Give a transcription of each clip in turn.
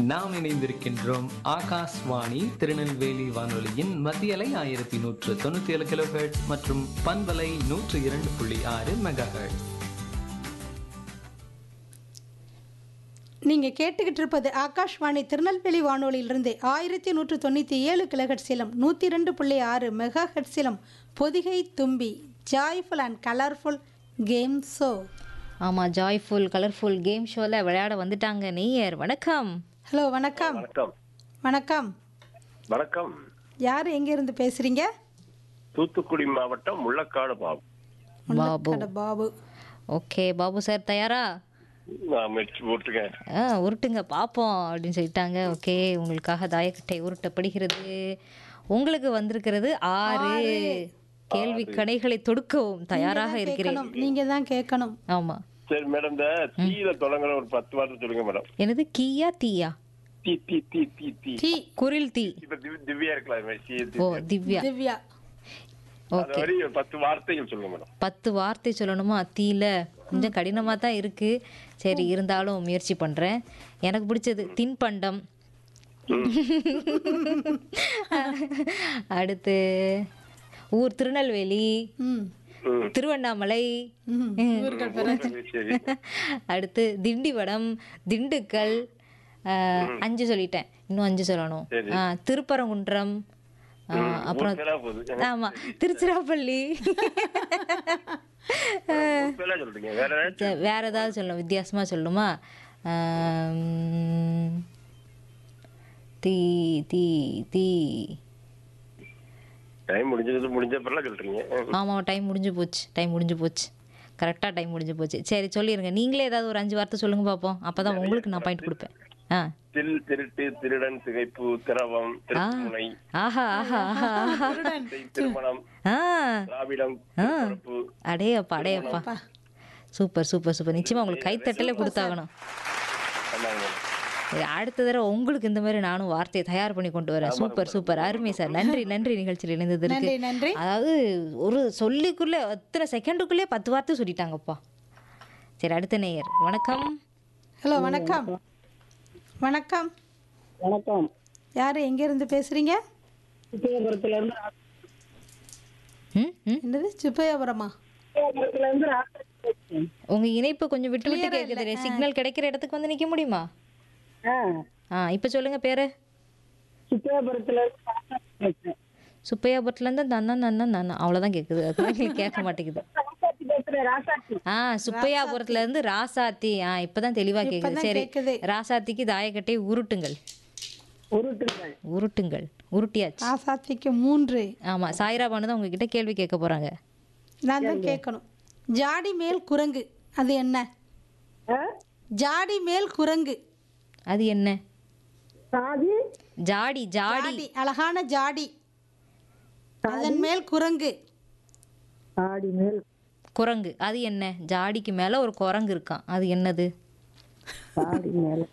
நாம் இணைந்திருக்கின்றோம் ஆகாஷ்வாணி திருநெல்வேலி வானொலியின் மத்தியலை ஆயிரத்தி நூற்று தொண்ணூத்தி ஏழு கிலோ மற்றும் பண்பலை நூற்று இரண்டு புள்ளி ஆறு மெகா நீங்கள் கேட்டுக்கிட்டு இருப்பது ஆகாஷ்வாணி திருநெல்வேலி வானொலியிலிருந்து ஆயிரத்தி நூற்று தொண்ணூற்றி ஏழு கிலோஹெட்ஸிலும் நூற்றி ரெண்டு புள்ளி ஆறு மெகா ஹெட்ஸிலும் Podhigai Thumbi joyful and colourful game show ஆமாம் ஜாய்ஃபுல் கலர்ஃபுல் கேம் ஷோவில் விளையாட வந்துட்டாங்க நேயர் வணக்கம் ஹலோ வணக்கம் வணக்கம் வணக்கம் வணக்கம் யார் எங்கேருந்து பேசுகிறீங்க தூத்துக்குடி மாவட்டம் முள்ளக்காடு பாபு பாபு கடை பாபு ஓகே பாபு சார் தயாரா நான் முயற்சி போட்டுருக்கேன் ஆ உருட்டுங்க பார்ப்போம் அப்படின்னு சொல்லிட்டாங்க ஓகே உங்களுக்காக தாயக்கட்டை உருட்டப்படுகிறது உங்களுக்கு வந்திருக்கிறது ஆறு கேள்வி கணைகளை தொடுக்கவும் தயாராக இருக்கிறேன் கேட்கணும் நீங்கள் தான் கேட்கணும் ஆமாம் சரி மேடம் இந்த தீயில தொடங்குற ஒரு பத்து வார்த்தை சொல்லுங்க மேடம் எனது கீயா தீயா தீ தீ தீ தீ தீ டி குரில் தீ இப்ப திவ்- திவ்யா இருக்கலாம் தீ, தீ. ஓ திவ்யா திவ்யா அது ஓகே வரை ஒரு பத்து வார்த்தைகள் சொல்லுங்க மேடம் பத்து வார்த்தை சொல்லணுமா தீல கொஞ்சம் கடினமாக தான் இருக்கு சரி இருந்தாலும் முயற்சி பண்ணுறேன் எனக்கு பிடிச்சது தின்பண்டம் அடுத்து ஊர் திருநெல்வேலி ம் ம். திருவண்ணாமலை சரி அடுத்து திண்டிவனம் திண்டுக்கல் ஆஹ், அஞ்சு சொல்லிட்டேன் இன்னும் அஞ்சு சொல்லணும் ஆஹ், திருப்பரங்குன்றம் ஆஹ், அப்புறம் ஊர் பேரா போகுது ஆமா திருச்சிராப்பள்ளி ஊர் பேரா சொல்றீங்க வேற ஏதாச்சும்? சரி, வேற ஏதாவது சொல்லணும் வித்தியாசமா சொல்லணுமா ஆம், தீ தீ தீ டைம் முடிஞ்சது முடிஞ்ச பிறகு சொல்றீங்க ம். ஆமாம் டைம் முடிஞ்சு போச்சு டைம் முடிஞ்சு போச்சு கரெக்டாக டைம் முடிஞ்சு போச்சு சரி சொல்லிடுங்க நீங்களே ஏதாவது ஒரு அஞ்சு வார்த்தை சொல்லுங்க பார்ப்போம் அப்போ தான் உங்களுக்கு நான் பாயிண்ட் கொடுப்பேன் ஆ தில் திருட்டு திருடன் திகைப்பு திரவம் திருப்புமுனை ஆஹா ஆஹா ஆஹா ஆஹா திசை, திருமணம் ஆ திராவிடம் திருப்பரப்பு அடேயப்பா அடேயப்பா சூப்பர் சூப்பர் சூப்பர் நிச்சயமாக உங்களுக்கு கைத்தட்டலே கொடுத்தாகணும் ஆமாங்க மேடம். சரி, அடுத்த தடவை உங்களுக்கு இந்த மாதிரி நானும் வார்த்தையை தயார் பண்ணி கொண்டு வரேன் சூப்பர் சூப்பர் அருமை சார் நன்றி நன்றி நிகழ்ச்சியில் இணைந்ததற்கு நன்றி நன்றி அதாவது ஒரு சொல்லிக்குள்ளே எத்தனை செகண்டுக்குள்ளே பத்து வார்த்தை சொல்லிட்டாங்கப்பா சரி அடுத்த நேயர் வணக்கம் ஹலோ வணக்கம் வணக்கம் வணக்கம் யார் எங்கேருந்து பேசுகிறீங்க சுத்தியபுரத்துல இருந்து ம் ம் என்னது சுப்பையாபுரமா சுத்தியபுரத்துல இருந்து ராசாத்தி பேசுறேன். உங்க இணைப்பு கொஞ்சம் விட்டு விட்டு கேட்குது சிக்னல் கிடைக்கிற இடத்துக்கு வந்து நிக்க முடியுமா ஆ, ஆ இப்போ சொல்லுங்க பேரு சுத்தியபுரத்துல இருந்து ராசாத்தி பேசுறேன். சுப்பையாபுரத்துலேருந்து தன்னன் தன்னன் தன்னன் அவ்வளோதான் கேட்குது அது எங்களுக்கு கேட்க மாட்டேங்குது ராசாத்தி பேசுறேன் ராசாத்தி ஆ சுப்பையாபுரத்துல இருந்து ராசாத்தி ஆ இப்பதான் தெளிவா கேக்குது இப்பதான் சரி கேக்குது. ராசாத்திக்கு தாயக்கட்டை உருட்டுங்கள் உருட்டுங்கள் உருட்டுங்கள் உருட்டியாச்சு ஆசாத்திக்கு மூன்று ஆமா சாய்ரா பானு தான் உங்ககிட்ட கேள்வி கேட்க போறாங்க நான் தான் கேட்கணும் ஜாடி மேல் குரங்கு அது என்ன ஆ? ஜாடி மேல் குரங்கு அது என்ன சாதி ஜாடி ஜாடி ஜாடி அழகான ஜாடி அதன் மேல் குரங்கு சாடி மேல் குரங்கு அது என்ன ஜாடிக்கு மேல ஒரு குரங்கு இருக்கான் அது என்னது சாடி மேல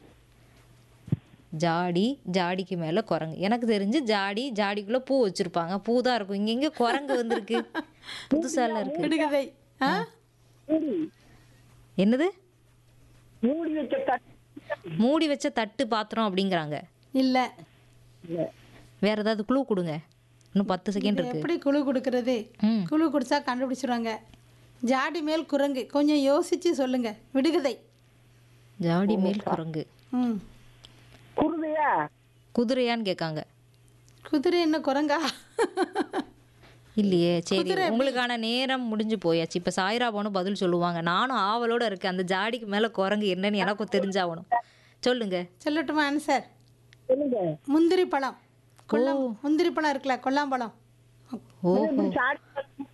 ஜாடி ஜாடிக்கு மேல குரங்கு எனக்கு தெரிஞ்சு ஜாடி ஜாடிக்குள்ள பூ வச்சிருப்பாங்க பூ தான் இருக்கும் இங்க எங்க குரங்கு வந்திருக்கு புதுசால இருக்கு விடுகதை ஆ மூடி என்னது மூடி வச்ச தட்டு மூடி வச்ச தட்டு பாத்திரம் அப்படிங்கிறாங்க இல்லை இல்ல. வேற ஏதாவது க்ளூ கொடுங்க இன்னும் பத்து செகண்ட் இருக்கு எப்படி குழு கொடுக்கறது ம் குழு கொடுத்தா கண்டுபிடிச்சிருவாங்க ஜாடி மேல் குரங்கு கொஞ்சம் யோசிச்சு சொல்லுங்க விடுகதை ஜாடி மேல் குரங்கு ம் குருதையா குதிரையான்னு கேட்காங்க குதிரை என்ன குரங்கா இல்லையே சரி உங்களுக்கான நேரம் முடிஞ்சு போயாச்சு இப்போ சாய்ரா போனும் பதில் சொல்லுவாங்க நானும் ஆவலோட இருக்கேன் அந்த ஜாடிக்கு மேலே குரங்கு என்னன்னு எனக்கும் தெரிஞ்சாகணும் சொல்லுங்க சொல்லட்டுமா ஆன்சர் சொல்லுங்க முந்திரி பழம் கொல்லம் முந்திரி பழம் இருக்குல்ல கொல்லாம்பழம் ஓ இப்படி சாடி